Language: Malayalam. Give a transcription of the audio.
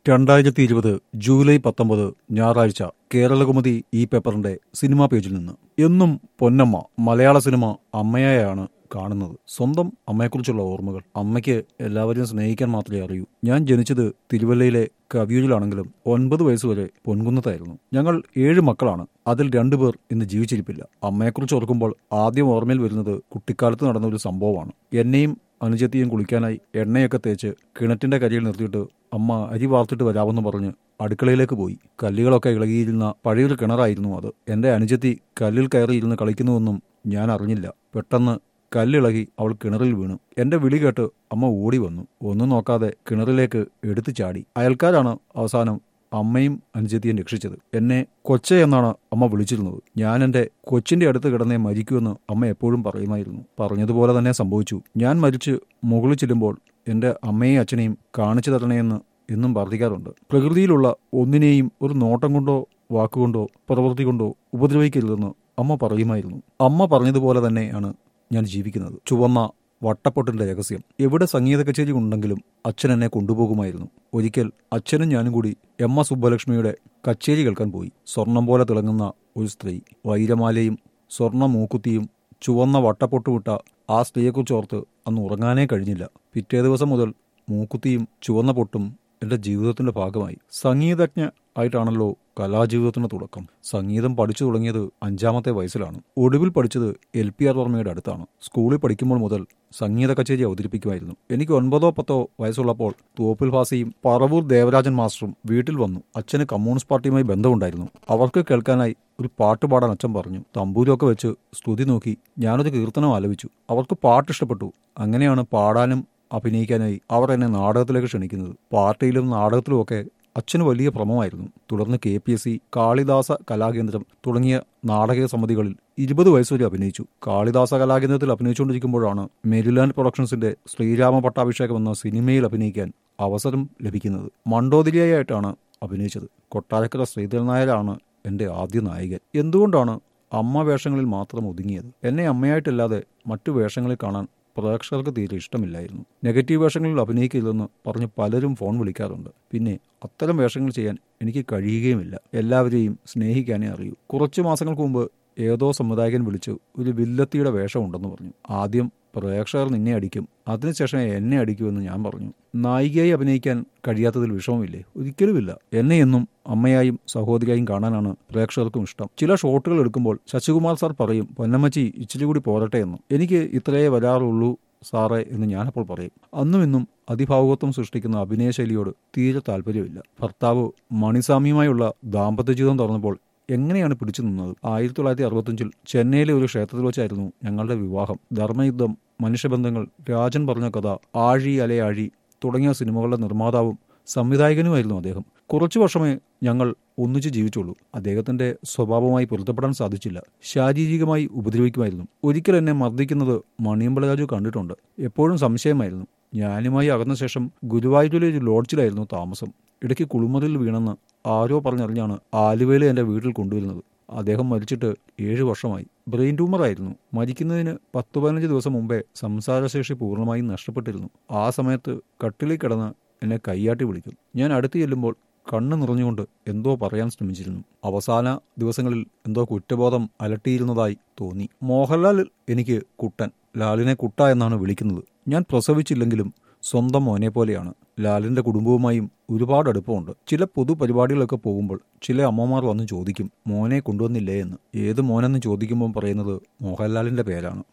രണ്ടായിരത്തി ഇരുപത് ജൂലൈ പത്തൊമ്പത് ഞായറാഴ്ച കേരളകുമുദി ഈ പേപ്പറിന്റെ സിനിമാ പേജിൽ നിന്ന് എന്നും പൊന്നമ്മ മലയാള സിനിമ അമ്മയായാണ് കാണുന്നത് സ്വന്തം അമ്മയെക്കുറിച്ചുള്ള ഓർമ്മകൾ അമ്മയ്ക്ക് എല്ലാവരെയും സ്നേഹിക്കാൻ മാത്രമേ അറിയൂ ഞാൻ ജനിച്ചത് തിരുവല്ലയിലെ കവിയൂരിലാണെങ്കിലും ഒൻപത് വയസ്സുവരെ പൊൻകുന്നത്തായിരുന്നു ഞങ്ങൾ ഏഴ് മക്കളാണ് അതിൽ രണ്ടുപേർ ഇന്ന് ജീവിച്ചിരിപ്പില്ല അമ്മയെക്കുറിച്ച് ഓർക്കുമ്പോൾ ആദ്യം ഓർമ്മയിൽ വരുന്നത് കുട്ടിക്കാലത്ത് നടന്ന ഒരു സംഭവമാണ് എന്നെയും അനുജത്തിയും കുളിക്കാനായി എണ്ണയൊക്കെ തേച്ച് കിണറ്റിന്റെ കരിയിൽ നിർത്തിയിട്ട് അമ്മ അരി വാർത്തിട്ട് വരാമെന്ന് പറഞ്ഞ് അടുക്കളയിലേക്ക് പോയി കല്ലുകളൊക്കെ ഇളകിയിരുന്ന പഴയൊരു കിണറായിരുന്നു അത് എന്റെ അനുജത്തി കല്ലിൽ കയറിയിരുന്ന് കളിക്കുന്നുവെന്നും ഞാൻ അറിഞ്ഞില്ല പെട്ടെന്ന് കല്ലിളകി അവൾ കിണറിൽ വീണു എന്റെ വിളി കേട്ട് അമ്മ ഓടി വന്നു ഒന്നും നോക്കാതെ കിണറിലേക്ക് എടുത്തു ചാടി അയൽക്കാരാണ് അവസാനം അമ്മയും അനുജത്തിയും രക്ഷിച്ചത് എന്നെ കൊച്ച എന്നാണ് അമ്മ വിളിച്ചിരുന്നത് ഞാൻ എന്റെ കൊച്ചിന്റെ അടുത്ത് കിടന്നേ മരിക്കുമെന്ന് അമ്മ എപ്പോഴും പറയുമായിരുന്നു പറഞ്ഞതുപോലെ തന്നെ സംഭവിച്ചു ഞാൻ മരിച്ച് മുകളിൽ ചെല്ലുമ്പോൾ എന്റെ അമ്മയെയും അച്ഛനെയും കാണിച്ചു തരണേയെന്ന് എന്നും പ്രാർത്ഥിക്കാറുണ്ട് പ്രകൃതിയിലുള്ള ഒന്നിനെയും ഒരു നോട്ടം കൊണ്ടോ വാക്കുകൊണ്ടോ പ്രവൃത്തി കൊണ്ടോ ഉപദ്രവിക്കരുതെന്ന് അമ്മ പറയുമായിരുന്നു അമ്മ പറഞ്ഞതുപോലെ തന്നെയാണ് ഞാൻ ജീവിക്കുന്നത് ചുവന്ന വട്ടപ്പൊട്ടിന്റെ രഹസ്യം എവിടെ സംഗീത കച്ചേരി ഉണ്ടെങ്കിലും അച്ഛൻ എന്നെ കൊണ്ടുപോകുമായിരുന്നു ഒരിക്കൽ അച്ഛനും ഞാനും കൂടി എം എസ് സുബ്ബലക്ഷ്മിയുടെ കച്ചേരി കേൾക്കാൻ പോയി സ്വർണം പോലെ തിളങ്ങുന്ന ഒരു സ്ത്രീ വൈരമാലയും സ്വർണ്ണ മൂക്കുത്തിയും ചുവന്ന വട്ടപ്പൊട്ടുവിട്ട ആ സ്ത്രീയെക്കുറിച്ച് ഓർത്ത് അന്ന് ഉറങ്ങാനേ കഴിഞ്ഞില്ല പിറ്റേ ദിവസം മുതൽ മൂക്കുത്തിയും ചുവന്ന പൊട്ടും എന്റെ ജീവിതത്തിന്റെ ഭാഗമായി സംഗീതജ്ഞ ആയിട്ടാണല്ലോ കലാജീവിതത്തിന്റെ തുടക്കം സംഗീതം പഠിച്ചു തുടങ്ങിയത് അഞ്ചാമത്തെ വയസ്സിലാണ് ഒടുവിൽ പഠിച്ചത് എൽ പി ആർ വർമ്മയുടെ അടുത്താണ് സ്കൂളിൽ പഠിക്കുമ്പോൾ മുതൽ സംഗീത കച്ചേരി അവതരിപ്പിക്കുമായിരുന്നു എനിക്ക് ഒൻപതോ പത്തോ വയസ്സുള്ളപ്പോൾ തോപ്പിൽ ഭാസിയും പറവൂർ ദേവരാജൻ മാസ്റ്ററും വീട്ടിൽ വന്നു അച്ഛന് കമ്മ്യൂണിസ്റ്റ് പാർട്ടിയുമായി ബന്ധമുണ്ടായിരുന്നു അവർക്ക് കേൾക്കാനായി ഒരു പാട്ട് പാടാൻ അച്ഛൻ പറഞ്ഞു തമ്പൂരൊക്കെ വെച്ച് സ്തുതി നോക്കി ഞാനൊരു കീർത്തനം ആലപിച്ചു അവർക്ക് പാട്ട് ഇഷ്ടപ്പെട്ടു അങ്ങനെയാണ് പാടാനും അഭിനയിക്കാനായി അവർ എന്നെ നാടകത്തിലേക്ക് ക്ഷണിക്കുന്നത് പാർട്ടിയിലും നാടകത്തിലുമൊക്കെ അച്ഛന് വലിയ ഭ്രമമായിരുന്നു തുടർന്ന് K P S C Kalidasa Kalakendram തുടങ്ങിയ നാടക സമിതികളിൽ ഇരുപത് വയസ്സുവരെ അഭിനയിച്ചു കാളിദാസ കലാകേന്ദ്രത്തിൽ അഭിനയിച്ചുകൊണ്ടിരിക്കുമ്പോഴാണ് മേരിലാൻഡ് പ്രൊഡക്ഷൻസിന്റെ ശ്രീരാമ പട്ടാഭിഷേകം എന്ന സിനിമയിൽ അഭിനയിക്കാൻ അവസരം ലഭിക്കുന്നത് മണ്ടോതിരിയായിട്ടാണ് അഭിനയിച്ചത് കൊട്ടാരക്കര ശ്രീധരൻ നായരാണ് എന്റെ ആദ്യ നായകൻ എന്തുകൊണ്ടാണ് അമ്മ വേഷങ്ങളിൽ മാത്രം ഒതുങ്ങിയത് എന്നെ അമ്മയായിട്ടല്ലാതെ മറ്റു വേഷങ്ങളിൽ കാണാൻ പ്രേക്ഷകർക്ക് തീരെ ഇഷ്ടമില്ലായിരുന്നു നെഗറ്റീവ് വേഷങ്ങളിൽ അഭിനയിക്കില്ലെന്ന് പറഞ്ഞ് പലരും ഫോൺ വിളിക്കാറുണ്ട് പിന്നെ അത്തരം വേഷങ്ങൾ ചെയ്യാൻ എനിക്ക് കഴിയുകയുമില്ല എല്ലാവരെയും സ്നേഹിക്കാനേ അറിയൂ കുറച്ചു മാസങ്ങൾക്ക് മുമ്പ് ഏതോ സംവിധായകൻ വിളിച്ചു ഒരു വില്ലത്തിയുടെ വേഷമുണ്ടെന്ന് പറഞ്ഞു ആദ്യം പ്രേക്ഷകർ നിന്നെ അടിക്കും അതിനുശേഷം എന്നെ അടിക്കുമെന്ന് ഞാൻ പറഞ്ഞു നായികയായി അഭിനയിക്കാൻ കഴിയാത്തതിൽ വിഷമമില്ലേ ഒരിക്കലുമില്ല എന്നെ എന്നും അമ്മയായും സഹോദരിയായും കാണാനാണ് പ്രേക്ഷകർക്കും ഇഷ്ടം ചില ഷോട്ടുകൾ എടുക്കുമ്പോൾ ശശികുമാർ സാർ പറയും പൊന്നമ്മച്ചി ഇച്ചിരി കൂടി പോരട്ടെ എന്ന് എനിക്ക് ഇത്രയേ വരാറുള്ളൂ സാറേ എന്ന് ഞാനപ്പോൾ പറയും അന്നും ഇന്നും അതിഭാവുകത്വം സൃഷ്ടിക്കുന്ന അഭിനയശൈലിയോട് തീരെ താല്പര്യമില്ല ഭർത്താവ് മണിസ്വാമിയുമായുള്ള ദാമ്പത്യ ജീവിതം തുറന്നപ്പോൾ എങ്ങനെയാണ് പിടിച്ചു നിന്നത് ആയിരത്തി തൊള്ളായിരത്തി അറുപത്തഞ്ചിൽ ചെന്നൈയിലെ ഒരു ക്ഷേത്രത്തിൽ വെച്ചായിരുന്നു ഞങ്ങളുടെ വിവാഹം ധർമ്മയുദ്ധം മനുഷ്യബന്ധങ്ങൾ രാജൻ പറഞ്ഞ കഥ ആഴി അലയാഴി തുടങ്ങിയ സിനിമകളുടെ നിർമ്മാതാവും സംവിധായകനുമായിരുന്നു അദ്ദേഹം കുറച്ചു വർഷമേ ഞങ്ങൾ ഒന്നിച്ച് ജീവിച്ചുള്ളൂ അദ്ദേഹത്തിന്റെ സ്വഭാവമായി പൊരുത്തപ്പെടാൻ സാധിച്ചില്ല ശാരീരികമായി ഉപദ്രവിക്കുമായിരുന്നു ഒരിക്കൽ എന്നെ മർദ്ദിക്കുന്നത് മണിയമ്പള രാജു കണ്ടിട്ടുണ്ട് എപ്പോഴും സംശയമായിരുന്നു ഞാനുമായി അകന്ന ശേഷം ഗുരുവായൂരിലെ ഒരു ലോഡ്ജിലായിരുന്നു താമസം ഇടയ്ക്ക് കുളിമുറിയിൽ വീണെന്ന് ആരോ പറഞ്ഞറിഞ്ഞാണ് ആലുവയിലെ എൻ്റെ വീട്ടിൽ കൊണ്ടുവരുന്നത് അദ്ദേഹം മരിച്ചിട്ട് ഏഴു വർഷമായി ബ്രെയിൻ ട്യൂമറായിരുന്നു മരിക്കുന്നതിന് പത്ത് പതിനഞ്ച് ദിവസം മുമ്പേ സംസാരശേഷി പൂർണ്ണമായും നഷ്ടപ്പെട്ടിരുന്നു ആ സമയത്ത് കട്ടിലിൽ കിടന്ന് എന്നെ കയ്യാട്ടി വിളിക്കും ഞാൻ അടുത്ത് ചെല്ലുമ്പോൾ കണ്ണു നിറഞ്ഞുകൊണ്ട് എന്തോ പറയാൻ ശ്രമിച്ചിരുന്നു അവസാന ദിവസങ്ങളിൽ എന്തോ കുറ്റബോധം അലട്ടിയിരുന്നതായി തോന്നി മോഹൻലാൽ എനിക്ക് കുട്ടൻ ലാലിനെ കുട്ട എന്നാണ് വിളിക്കുന്നത് ഞാൻ പ്രസവിച്ചില്ലെങ്കിലും സ്വന്തം മോനെ പോലെയാണ് ലാലിന്റെ കുടുംബവുമായും ഒരുപാട് അടുപ്പമുണ്ട് ചില പൊതുപരിപാടികളൊക്കെ പോകുമ്പോൾ ചില അമ്മമാർ വന്ന് ചോദിക്കും മോനെ കൊണ്ടുവന്നില്ലേ എന്ന് ഏത് മോനെന്ന് ചോദിക്കുമ്പോൾ പറയുന്നത് മോഹൻലാലിന്റെ പേരാണ്